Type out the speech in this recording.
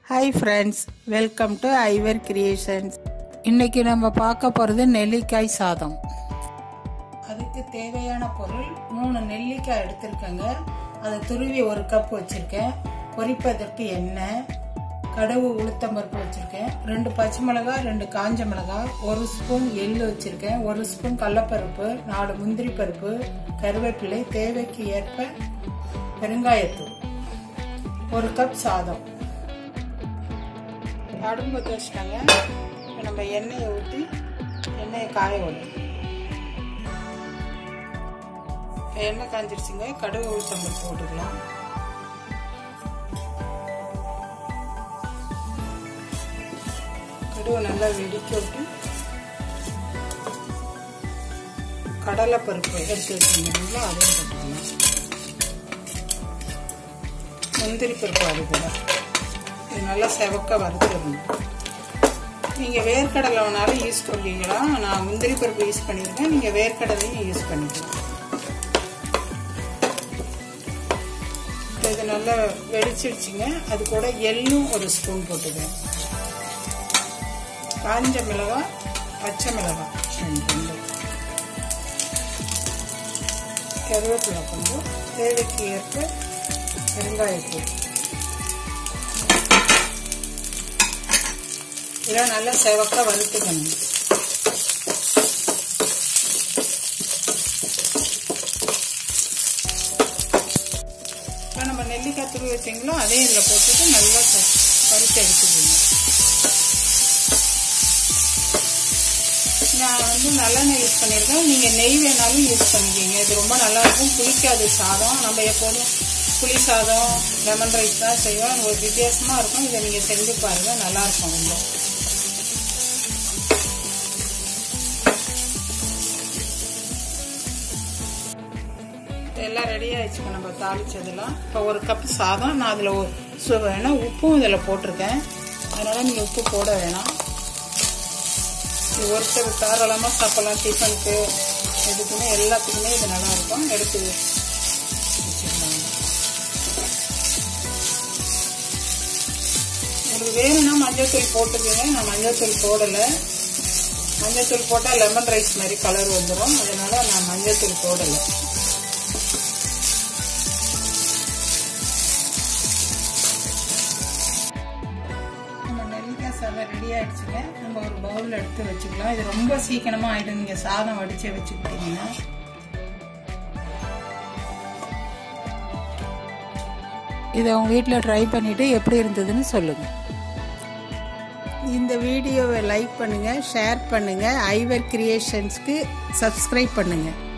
hi friends welcome to Aivar creations இன்னைக்கு நம்ம பார்க்க போகிறது நெல்லிக்காய் சாதம் அதுக்கு தேவையான பொருள் மூணு நெல்லிக்காய் எடுத்திருக்கேங்க அதை துருவி ஒரு கப் வச்சுருக்கேன் பொரிப்பதற்கு எண்ணெய் கடவு உளுத்தம்பருப்பு வச்சுருக்கேன் ரெண்டு பச்சை மிளகாய் ரெண்டு காஞ்ச மிளகாய் ஒரு ஸ்பூன் எள்ளு வச்சுருக்கேன் ஒரு ஸ்பூன் கடலப்பருப்பு நாலு முந்திரி பருப்பு கருவேப்பிலை தேவைக்கு ஏற்ப பெருங்காயத்தூள் ஒரு கப் சாதம் அடுப்பு பற்ற வச்சுட்டாங்க இப்போ நம்ம எண்ணெயை ஊற்றி எண்ணெயை காய விடும் எண்ணெய் காஞ்சிருச்சுங்க கடுகு உளுத்தம்பருப்பு போட்டுக்கலாம் கடுகு நல்லா வெடிக்க விட்டு கடலைப்பருப்பு எடுத்து வச்சுருந்தீங்களா அதையும் போட்டுக்கலாம் முந்திரி பருப்பு அது கூட இது நல்லா செவக்க வறுத்துடணும் நீங்கள் வேர்க்கடலை வேணாலும் யூஸ் பண்ணிக்கலாம் நான் முந்திரி பருப்பு யூஸ் பண்ணியிருக்கேன் நீங்கள் வேர்க்கடலையும் யூஸ் பண்ணிக்கலாம் இது நல்லா வெடிச்சிடுச்சுங்க அது கூட எள்ளும் ஒரு ஸ்பூன் போட்டுக்கேன் காஞ்ச மிளகாய் பச்சை மிளகாய் ரெண்டு கருவேப்பிலை கொஞ்சம் தேவைக்கு ஏற்ப பெருங்காயத்தூள் இதெல்லாம் நல்லா செவக்க வறுத்துக்கணும் இப்போ நம்ம நெல்லிக்காய் துருவி வச்சிங்களோ அதையும் இதில் போட்டுட்டு நல்லா வறுத்து எடுத்துக்கணும் நான் வந்து நல்லெண்ணெய் யூஸ் பண்ணியிருக்கேன் நீங்கள் நெய் வேணாலும் யூஸ் பண்ணிக்கிங்க இது ரொம்ப நல்லாயிருக்கும் புளிக்காது சாதம் நம்ம எப்போதும் புளி சாதம் லெமன் ரைஸ் தான் செய்வோம் ஒரு வித்தியாசமாக இருக்கும் இதை நீங்கள் செஞ்சு பாருங்கள் நல்லாயிருக்கும் ரொம்ப எல்லாம் ரெடி ஆயிடுச்சுங்க நம்ம தாளிச்சதெல்லாம் இப்போ ஒரு கப் சாதம் நான் அதில் வேணா உப்பும் இதில் போட்டிருக்கேன் அதனால் நீங்கள் உப்பு போட வேணாம் இது ஒருத்தர் தாராளமாக சாப்பிடலாம் டிஃபனுக்கு எதுக்குமே எல்லாத்துக்குமே இது நல்லா இருக்கும் எடுத்து வச்சுக்கலாம் உங்களுக்கு வேணும்னா மஞ்சள் தூள் போட்டுக்கோங்க நான் மஞ்சள் தூள் போடலை மஞ்சள் தூள் போட்டால் லெமன் ரைஸ் மாதிரி கலர் வந்துடும் அதனால நான் மஞ்சள் தூள் போடலை நம்ம நெல்லிக்காய் சாதம் ரெடி ஆயிடுச்சுங்க நம்ம ஒரு பவுலில் எடுத்து வச்சுக்கலாம் இது ரொம்ப சீக்கிரமாக ஆயிடும் நீங்கள் சாதம் வடித்து வச்சுக்கிட்டீங்கன்னா இதை உங்கள் வீட்டில் ட்ரை பண்ணிவிட்டு எப்படி இருந்ததுன்னு சொல்லுங்கள் இந்த வீடியோவை லைக் பண்ணுங்கள் ஷேர் பண்ணுங்கள் ஐவர் கிரியேஷன்ஸ்க்கு சப்ஸ்கிரைப் பண்ணுங்கள்